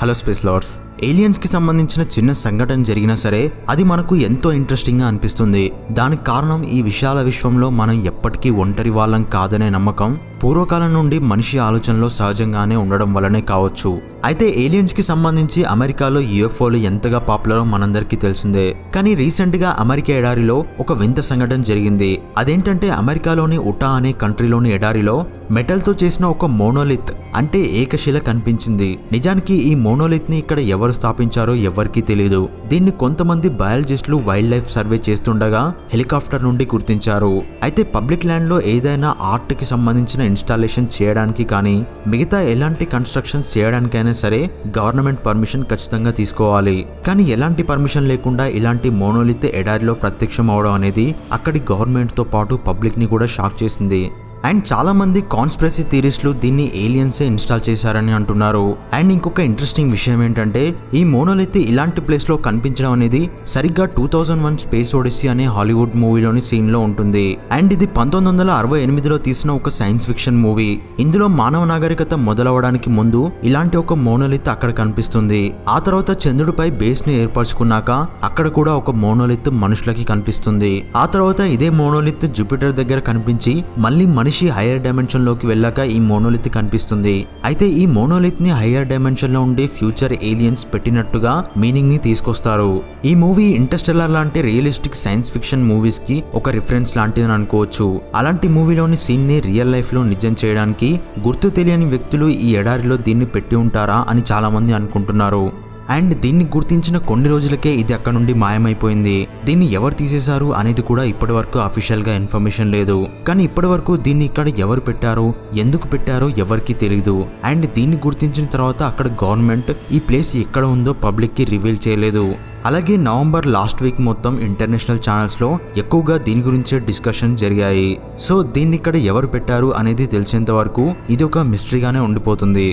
hello space lovers aliens కి సంబంధించిన చిన్న సంఘటన జరిగినా సరే అది మనకు ఎంతో ఇంట్రెస్టింగ్ గా అనిపిస్తుంది దానికి కారణం ఈ విశాల విశ్వంలో మనం ఎప్పటికీ ఒంటరి వాళ్ళం కాదనే నమ్మకం పూర్వకాలం నుండి మనిషి ఆలోచనలో సహజంగానే ఉండడం వల్లనే కావచ్చు అయితే ఏలియన్స్ కి సంబంధించి అమెరికాలో యుఎఫ్ఓలు ఎంతగా పాపులరో మనందరికీ తెలిసిందే కానీ రీసెంట్ గా అమెరికా ఎడారిలో ఒక వింత సంఘటన జరిగింది అదేంటంటే అమెరికాలోని ఉటా అనే కంట్రీలోని ఎడారిలో మెటల్ తో చేసిన ఒక మోనోలిత్ అంటే ఏకశిల కనిపించింది నిజానికి ఈ మోనోలిత్ ని ఇక్కడ ఎవరు స్థాపించారో ఎవరికీ తెలియదు దీన్ని కొంతమంది బయాలజిస్టులు వైల్డ్ లైఫ్ సర్వే చేస్తుండగా హెలికాప్టర్ నుండి గుర్తించారు అయితే పబ్లిక్ ల్యాండ్ లో ఏదైనా ఆర్ట్ కి సంబంధించిన ఇన్స్టాలేషన్ చేయడానికి కానీ మిగతా ఎలాంటి కన్స్ట్రక్షన్స్ చేయడానికైనా సరే గవర్నమెంట్ పర్మిషన్ ఖచ్చితంగా తీసుకోవాలి కానీ ఎలాంటి పర్మిషన్ లేకుండా ఇలాంటి మోనోలిత్ ఎడారిలో ప్రత్యక్షం అవడం అనేది అక్కడి గవర్నమెంట్ తో పాటు పబ్లిక్ ని కూడా షాక్ చేసింది అండ్ చాలా మంది కాన్స్పిరసీ థీరీస్లు దీన్ని ఏలియన్సే ఇన్స్టాల్ చేశారని అంటున్నారు అండ్ ఇంకొక ఇంట్రెస్టింగ్ విషయం ఏంటంటే ఈ మోనోలిత్ ఇలాంటి ప్లేస్ లో కనిపించడం అనేది సరిగ్గా two thousand one space odyssey అనే హాలీవుడ్ మూవీలోని సీన్ లో ఉంటుంది అండ్ ఇది పంతొమ్మిది వందల అరవై ఎనిమిదిలో తీసిన ఒక సైన్స్ ఫిక్షన్ మూవీ ఇందులో మానవ నాగరికత మొదలవడానికి ముందు ఇలాంటి ఒక మోనోలిత్ అక్కడ కనిపిస్తుంది ఆ తర్వాత చంద్రుడిపై బేస్ ని ఏర్పరచుకున్నాక అక్కడ కూడా ఒక మోనోలిత్ మనుషులకి కనిపిస్తుంది ఆ తర్వాత ఇదే మోనోలిత్ జూపిటర్ దగ్గర కనిపించి మళ్ళీ మనిషి హైయర్ డైమెన్షన్ లోకి వెళ్ళాక ఈ మోనోలిత్ కనిపిస్తుంది అయితే ఈ మోనోలిత్ ని హైయర్ డైమెన్షన్ లో ఉండే ఫ్యూచర్ ఏలియన్స్ పెట్టినట్టుగా మీనింగ్ ని తీసుకొస్తారు ఈ మూవీ ఇంటర్స్టెల్లర్ లాంటి రియలిస్టిక్ సైన్స్ ఫిక్షన్ మూవీస్ కి ఒక రిఫరెన్స్ లాంటిదని అనుకోవచ్చు అలాంటి మూవీలోని సీన్ ని రియల్ లైఫ్ లో నిజం చేయడానికి గుర్తు తెలియని వ్యక్తులు ఈ ఎడారిలో దీన్ని పెట్టి ఉంటారా అని చాలా మంది అనుకుంటున్నారు అండ్ దీన్ని గుర్తించిన కొన్ని రోజులకే ఇది అక్కడ నుండి మాయమైపోయింది దీన్ని ఎవరు తీసేశారు అనేది కూడా ఇప్పటి వరకు అఫీషియల్ గా ఇన్ఫర్మేషన్ లేదు కానీ ఇప్పటి వరకు దీన్ని ఇక్కడ ఎవరు పెట్టారో ఎందుకు పెట్టారో ఎవరికి తెలియదు అండ్ దీన్ని గుర్తించిన తర్వాత అక్కడ గవర్నమెంట్ ఈ ప్లేస్ ఎక్కడ ఉందో పబ్లిక్ కి రివీల్ చేయలేదు అలాగే నవంబర్ లాస్ట్ వీక్ మొత్తం ఇంటర్నేషనల్ ఛానల్స్లో ఎక్కువగా దీని గురించే డిస్కషన్ జరిగాయి సో దీన్ని ఇక్కడ ఎవరు పెట్టారు అనేది తెలిసేంత వరకు ఇది ఒక మిస్టరీగానే ఉండిపోతుంది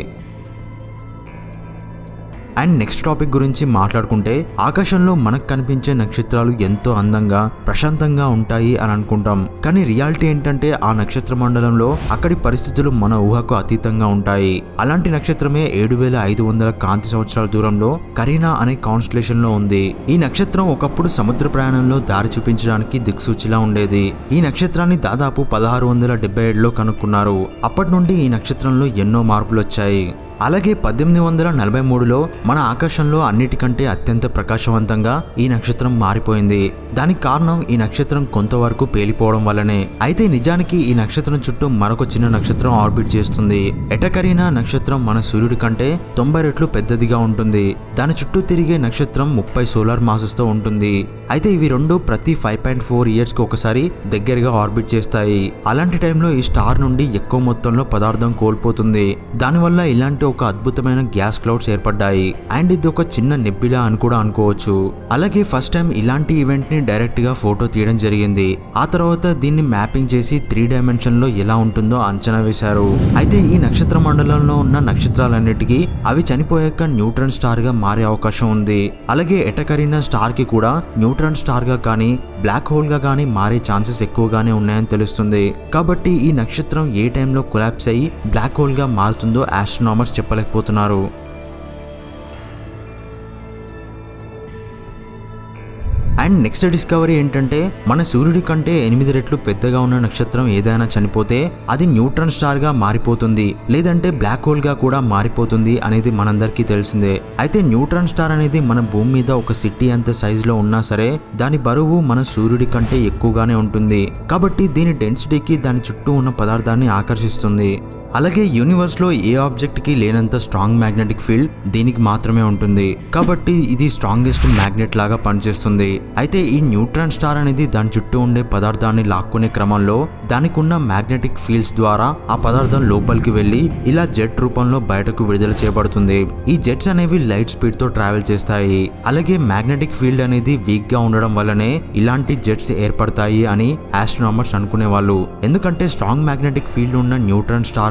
అండ్ నెక్స్ట్ టాపిక్ గురించి మాట్లాడుకుంటే ఆకాశంలో మనకు కనిపించే నక్షత్రాలు ఎంతో అందంగా ప్రశాంతంగా ఉంటాయి అని అనుకుంటాం కానీ రియాలిటీ ఏంటంటే ఆ నక్షత్ర మండలంలో అక్కడి పరిస్థితులు మన ఊహకు అతీతంగా ఉంటాయి అలాంటి నక్షత్రమే ఏడు వేల ఐదు వందల కాంతి సంవత్సరాల దూరంలో కరీనా అనే కాన్స్టలేషన్ లో ఉంది ఈ నక్షత్రం ఒకప్పుడు సముద్ర ప్రయాణంలో దారి చూపించడానికి దిక్సూచిలా ఉండేది ఈ నక్షత్రాన్ని దాదాపు పదహారు వందల డెబ్బై ఏడులో కనుక్కున్నారు అప్పటి నుండి ఈ నక్షత్రంలో ఎన్నో మార్పులు వచ్చాయి అలాగే పద్దెనిమిది వందల నలభై మూడులో మన ఆకాశంలో అన్నిటికంటే అత్యంత ప్రకాశవంతంగా ఈ నక్షత్రం మారిపోయింది దానికి కారణం ఈ నక్షత్రం కొంతవరకు పేలిపోవడం వల్లనే అయితే నిజానికి ఈ నక్షత్రం చుట్టూ మరొక చిన్న నక్షత్రం ఆర్బిట్ చేస్తుంది ఎటకరీనా నక్షత్రం మన సూర్యుడి కంటే తొంభై రెట్లు పెద్దదిగా ఉంటుంది దాని చుట్టూ తిరిగే నక్షత్రం ముప్పై సోలార్ మాసెస్ తో ఉంటుంది అయితే ఇవి రెండు ప్రతి ఫైవ్ పాయింట్ ఫోర్ ఇయర్స్ కి ఒకసారి దగ్గరగా ఆర్బిట్ చేస్తాయి అలాంటి టైంలో ఈ స్టార్ నుండి ఎక్కువ మొత్తంలో పదార్థం కోల్పోతుంది దానివల్ల ఇలాంటి ఒక అద్భుతమైన గ్యాస్ క్లౌడ్స్ ఏర్పడ్డాయి అండ్ ఇది ఒక చిన్న నెబ్బిలా అని కూడా అనుకోవచ్చు అలాగే ఫస్ట్ టైం ఇలాంటి ఈవెంట్ ని డైరెక్ట్ గా ఫోటో తీయడం జరిగింది ఆ తర్వాత దీన్ని మ్యాపింగ్ చేసి త్రీ డైమెన్షన్ లో ఎలా ఉంటుందో అంచనా వేశారు అయితే ఈ నక్షత్ర మండలంలో ఉన్న నక్షత్రాలన్నిటికీ అవి చనిపోయాక న్యూట్రన్ స్టార్ గా మారే అవకాశం ఉంది అలాగే ఎటకరీనా స్టార్ కి కూడా న్యూట్రన్ స్టార్ గా కానీ బ్లాక్ హోల్ గా కానీ మారే ఛాన్సెస్ ఎక్కువగానే ఉన్నాయని తెలుస్తుంది కాబట్టి ఈ నక్షత్రం ఏ టైంలో కొలాప్స్ అయ్యి బ్లాక్ హోల్ గా మారుతుందో ఆస్ట్రోనామర్స్ చెప్పలేకపోతున్నారు అండ్ నెక్స్ట్ డిస్కవరీ ఏంటంటే మన సూర్యుడి కంటే ఎనిమిది రెట్లు పెద్దగా ఉన్న నక్షత్రం ఏదైనా చనిపోతే అది న్యూట్రన్ స్టార్ గా మారిపోతుంది లేదంటే బ్లాక్ హోల్ గా కూడా మారిపోతుంది అనేది మనందరికీ తెలిసిందే అయితే న్యూట్రన్ స్టార్ అనేది మన భూమి మీద ఒక సిటీ అంత సైజ్ లో ఉన్నా సరే దాని బరువు మన సూర్యుడి కంటే ఎక్కువగానే ఉంటుంది కాబట్టి దీని డెన్సిటీకి దాని చుట్టూ ఉన్న పదార్థాన్ని ఆకర్షిస్తుంది అలాగే యూనివర్స్ లో ఏ ఆబ్జెక్ట్ కి లేనంత స్ట్రాంగ్ మ్యాగ్నెటిక్ ఫీల్డ్ దీనికి మాత్రమే ఉంటుంది కాబట్టి ఇది స్ట్రాంగెస్ట్ మ్యాగ్నెట్ లాగా పనిచేస్తుంది అయితే ఈ న్యూట్రాన్ స్టార్ అనేది దాని చుట్టూ ఉండే పదార్థాన్ని లాక్కునే క్రమంలో దానికి ఉన్న మ్యాగ్నెటిక్ ఫీల్డ్స్ ద్వారా ఆ పదార్థం లోపలికి వెళ్లి ఇలా జెట్ రూపంలో బయటకు విడుదల చేయబడుతుంది ఈ జెట్స్ అనేవి లైట్ స్పీడ్ తో ట్రావెల్ చేస్తాయి అలాగే మ్యాగ్నెటిక్ ఫీల్డ్ అనేది వీక్ గా ఉండడం వల్లనే ఇలాంటి జెట్స్ ఏర్పడతాయి అని ఆస్ట్రోనామర్స్ అనుకునేవాళ్ళు ఎందుకంటే స్ట్రాంగ్ మ్యాగ్నెటిక్ ఫీల్డ్ ఉన్న న్యూట్రాన్ స్టార్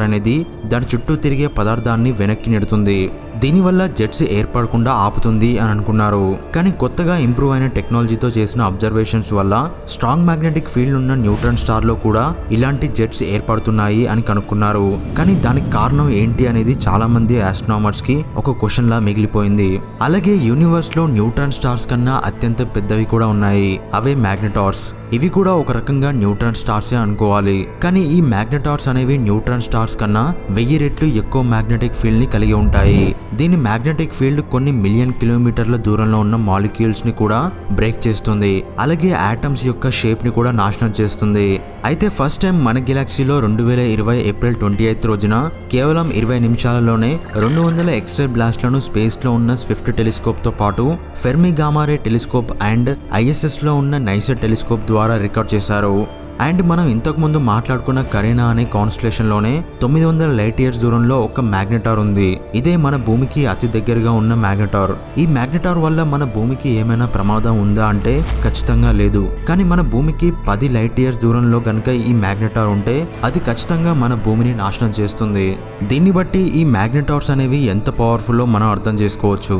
అనేది దాని చుట్టూ తిరిగే పదార్థాన్ని వెనక్కి నెడుతుంది దీనివల్ల జెట్స్ ఏర్పడకుండా ఆపుతుంది అని అనుకున్నారు కానీ కొత్తగా ఇంప్రూవ్ అయిన టెక్నాలజీతో చేసిన అబ్జర్వేషన్స్ వల్ల స్ట్రాంగ్ మ్యాగ్నెటిక్ ఫీల్డ్ ఉన్న న్యూట్రాన్ స్టార్ లో కూడా ఇలాంటి జెట్స్ ఏర్పడుతున్నాయి అని కనుక్కున్నారు కానీ దానికి కారణం ఏంటి అనేది చాలా మంది ఆస్ట్రానమర్స్ కి ఒక క్వశ్చన్ లా మిగిలిపోయింది అలాగే యూనివర్స్ లో న్యూట్రాన్ స్టార్స్ కన్నా అత్యంత పెద్దవి కూడా ఉన్నాయి అవే మ్యాగ్నెటార్స్ ఇవి కూడా ఒక రకంగా న్యూట్రాన్ స్టార్సే అనుకోవాలి కానీ ఈ మ్యాగ్నెటార్స్ అనేవి న్యూట్రాన్ స్టార్స్ కన్నా వెయ్యి రెట్లు ఎక్కువ మ్యాగ్నెటిక్ ఫీల్డ్ ని కలిగి ఉంటాయి దీని మ్యాగ్నెటిక్ ఫీల్డ్ కొన్ని మిలియన్ కిలోమీటర్ల దూరంలో ఉన్న మాలిక్యూల్స్ ని కూడా బ్రేక్ చేస్తుంది అలాగే ఆటమ్స్ యొక్క షేప్ ని కూడా నాశనం చేస్తుంది అయితే ఫస్ట్ టైం మన గెలాక్సీలో రెండు వేల ఇరవై ఏప్రిల్ ట్వంటీ ఎయిత్ రోజున కేవలం ఇరవై నిమిషాలలోనే రెండు వందల ఎక్స్రే బ్లాస్ట్లను స్పేస్లో ఉన్న స్విఫ్ట్ టెలిస్కోప్తో పాటు ఫెర్మి గామారే టెలిస్కోప్ అండ్ ఐఎస్ఎస్లో ఉన్న నైసర్ టెలిస్కోప్ ద్వారా రికార్డ్ చేశారు అండ్ మనం ఇంతకుముందు మాట్లాడుకున్న కరీనా అనే కాన్స్టలేషన్లోనే తొమ్మిది వందల లైట్ ఇయర్స్ దూరంలో ఒక మ్యాగ్నెటార్ ఉంది ఇదే మన భూమికి అతి దగ్గరగా ఉన్న మ్యాగ్నెటార్ ఈ మ్యాగ్నెటార్ వల్ల మన భూమికి ఏమైనా ప్రమాదం ఉందా అంటే ఖచ్చితంగా లేదు కానీ మన భూమికి పది లైట్ ఇయర్స్ దూరంలో కనుక ఈ మ్యాగ్నెటార్ ఉంటే అది ఖచ్చితంగా మన భూమిని నాశనం చేస్తుంది దీన్ని బట్టి ఈ మ్యాగ్నెటార్స్ అనేవి ఎంత పవర్ఫుల్లో మనం అర్థం చేసుకోవచ్చు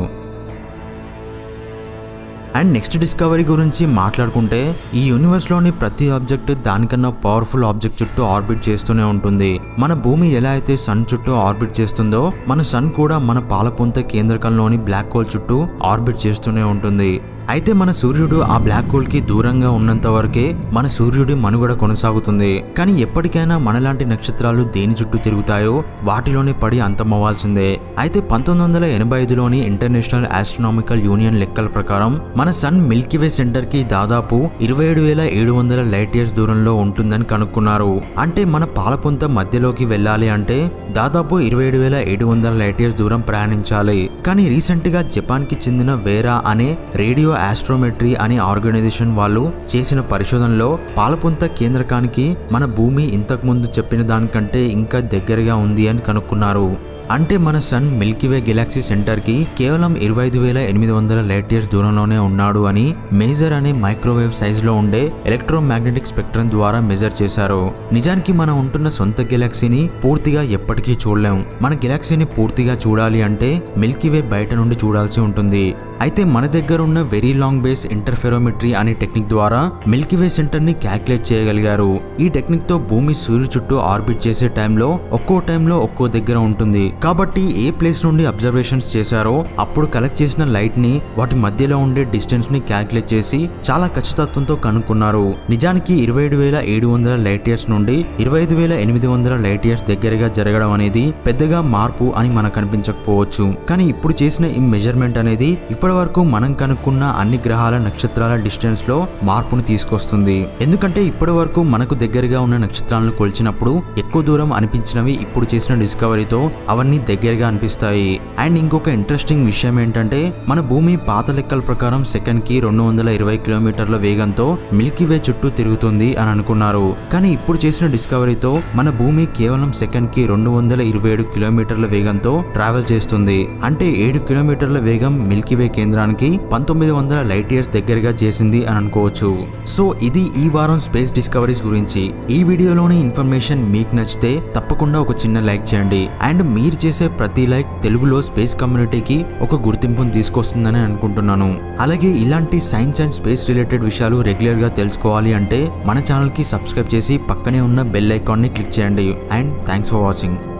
అండ్ నెక్స్ట్ డిస్కవరీ గురించి మాట్లాడుకుంటే ఈ యూనివర్స్లోని ప్రతి ఆబ్జెక్ట్ దానికన్నా పవర్ఫుల్ ఆబ్జెక్ట్ చుట్టూ ఆర్బిట్ చేస్తూనే ఉంటుంది మన భూమి ఎలా అయితే సన్ చుట్టూ ఆర్బిట్ చేస్తుందో మన సన్ కూడా మన పాలపుంత కేంద్రకంలోని బ్లాక్ హోల్ చుట్టూ ఆర్బిట్ చేస్తూనే ఉంటుంది అయితే మన సూర్యుడు ఆ బ్లాక్ హోల్ కి దూరంగా ఉన్నంత వరకే మన సూర్యుడి మనుగడ కొనసాగుతుంది కానీ ఎప్పటికైనా మనలాంటి నక్షత్రాలు దేని చుట్టూ తిరుగుతాయో వాటిలోనే పడి అంతమవ్వాల్సిందే అయితే పంతొమ్మిది వందల ఎనభై ఐదులోని ఇంటర్నేషనల్ ఆస్ట్రోనామికల్ యూనియన్ లెక్కల ప్రకారం మన సన్ మిల్కీవే సెంటర్ కి దాదాపు ఇరవై ఏడు వేల ఏడు వందల లైట్ ఇయర్స్ దూరంలో ఉంటుందని కనుక్కున్నారు అంటే మన పాలపుంత మధ్యలోకి వెళ్ళాలి అంటే దాదాపు ఇరవై ఏడు వేల ఏడు వందల లైట్ ఇయర్స్ దూరం ప్రయాణించాలి కానీ రీసెంట్ గా జపాన్ కి చెందిన వేరా అనే రేడియో ఆస్ట్రోమెట్రీ అనే ఆర్గనైజేషన్ వాళ్ళు చేసిన పరిశోధనలో పాలపుంత కేంద్రకానికి మన భూమి ఇంతకు ముందు చెప్పిన దానికంటే ఇంకా దగ్గరగా ఉంది అని కనుక్కున్నారు అంటే మన సన్ మిల్కీవే గెలాక్సీ సెంటర్ కి కేవలం ఇరవై ఐదు వేల ఎనిమిది వందల లైట్ ఇయర్స్ దూరంలోనే ఉన్నాడు అని మేజర్ అనే మైక్రోవేవ్ సైజ్ లో ఉండే ఎలక్ట్రోమాగ్నెటిక్ స్పెక్ట్రమ్ ద్వారా మెజర్ చేశారు నిజానికి మనం ఉంటున్న సొంత గెలాక్సీని పూర్తిగా ఎప్పటికీ చూడలేం మన గెలాక్సీని పూర్తిగా చూడాలి అంటే మిల్కీవే బయట నుండి చూడాల్సి ఉంటుంది అయితే మన దగ్గర ఉన్న వెరీ లాంగ్ బేస్ ఇంటర్ఫెరోమెట్రీ అనే టెక్నిక్ ద్వారా మిల్కీవే సెంటర్ ని క్యాల్కులేట్ చేయగలిగారు ఈ టెక్నిక్ తో భూమి సూర్యు చుట్టూ ఆర్బిట్ చేసే టైంలో ఒక్కో టైంలో ఒక్కో దగ్గర ఉంటుంది కాబట్టి ఏ ప్లేస్ నుండి అబ్జర్వేషన్స్ చేశారో అప్పుడు కలెక్ట్ చేసిన లైట్ ని వాటి మధ్యలో ఉండే డిస్టెన్స్ ని క్యాల్కులేట్ చేసి చాలా ఖచ్చితత్వంతో కనుక్కున్నారు నిజానికి ఇరవై ఏడు వేల ఏడు వందల లైట్ ఇయర్స్ నుండి ఇరవై ఐదు వేల ఎనిమిది వందల లైట్ ఇయర్స్ దగ్గరగా జరగడం అనేది పెద్దగా మార్పు అని మనకు కనిపించకపోవచ్చు కానీ ఇప్పుడు చేసిన ఈ మెజర్మెంట్ అనేది ఇప్పటి వరకు మనం కనుక్కున్న అన్ని గ్రహాల నక్షత్రాల డిస్టెన్స్ లో మార్పును తీసుకొస్తుంది ఎందుకంటే ఇప్పటి వరకు మనకు దగ్గరగా ఉన్న నక్షత్రాలను కొలిచినప్పుడు ఎక్కువ దూరం అనిపించినవి ఇప్పుడు చేసిన డిస్కవరీతో అవన్నీ దగ్గరగా అనిపిస్తాయి అండ్ ఇంకొక ఇంట్రెస్టింగ్ విషయం ఏంటంటే మన భూమి పాత లెక్కల ప్రకారం సెకండ్ కి రెండు వందల ఇరవై కిలోమీటర్ల వేగంతో మిల్కీ వే చుట్టూ తిరుగుతుంది అని అనుకున్నారు కానీ ఇప్పుడు చేసిన డిస్కవరీతో మన భూమి కేవలం సెకండ్ కి రెండు వందల ఇరవై ఏడు కిలోమీటర్ల వేగంతో ట్రావెల్ చేస్తుంది అంటే ఏడు కిలోమీటర్ల వేగం మిల్కీ వే కేంద్రానికి పంతొమ్మిది వందల లైట్ ఇయర్స్ దగ్గరగా చేసింది అని అనుకోవచ్చు సో ఇది ఈ వారం స్పేస్ డిస్కవరీస్ గురించి ఈ వీడియోలోని ఇన్ఫర్మేషన్ మీకు నచ్చితే తప్పకుండా ఒక చిన్న లైక్ చేయండి అండ్ మీరు చేసే ప్రతి లైక్ తెలుగులో స్పేస్ కమ్యూనిటీకి ఒక గుర్తింపును తీసుకొస్తుందని అనుకుంటున్నాను అలాగే ఇలాంటి సైన్స్ అండ్ స్పేస్ రిలేటెడ్ విషయాలు రెగ్యులర్ గా తెలుసుకోవాలి అంటే మన ఛానల్ కి సబ్స్క్రైబ్ చేసి పక్కనే ఉన్న బెల్ ఐకాన్ ని క్లిక్ చేయండి అండ్ థ్యాంక్స్ ఫర్ వాచింగ్